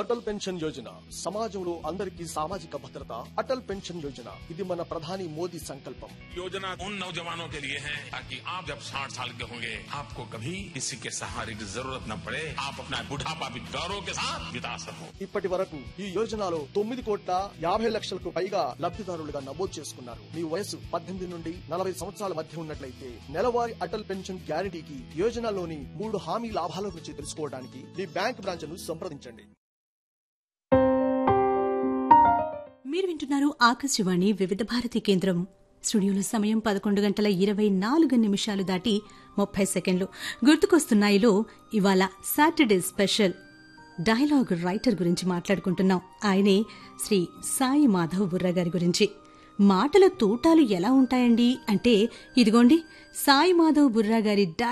Atal pension Yojana సమాజంలో అందరికీ సామాజిక భద్రత అటల్ పెన్షన్ యోజన ఇది మన ప్రధాని మోదీ సంకల్పం योजना उन नौजवानों के लिए है ताकि आप जब 60 साल के होंगे आपको कभी किसी के सहारे की जरूरत न पड़े आप अपना बुढ़ापा भी गौरव के साथ बिता सको ఇప్పటి వరకు ఈ యోజనలో తొమ్మిది కోట్ల యాభై లక్షలకు పైగా లబ్ధిదారులుగా నమోదు చేసుకున్నారు మీ వయసు పద్దెనిమిది నుండి నలభై సంవత్సరాల మధ్య ఉన్నట్లయితే నెలవారీ అటల్ పెన్షన్ గ్యారంటీకి యోజనలోని మూడు హామీ లాభాల గురించి తెలుసుకోవడానికి మీ బ్యాంక్ బ్రాంచ్ ను సంప్రదించండి మీరు వింటున్నారు ఆకాశవాణి వివిధ భారతి కేంద్రం స్టూడియోలో సమయం పదకొండు గంటల ఇరవై నాలుగు నిమిషాలు దాటి ముప్పై సెకండ్లు గుర్తుకొస్తున్నాయిలో ఇవాళ సాటర్డే స్పెషల్ డైలాగ్ రైటర్ గురించి మాట్లాడుకుంటున్నాం ఆయనే శ్రీ సాయి మాధవ్ బుర్రా గారి గురించి మాటల తూటాలు ఎలా ఉంటాయండి అంటే ఇదిగోండి సాయి మాధవ్ బుర్రా గారి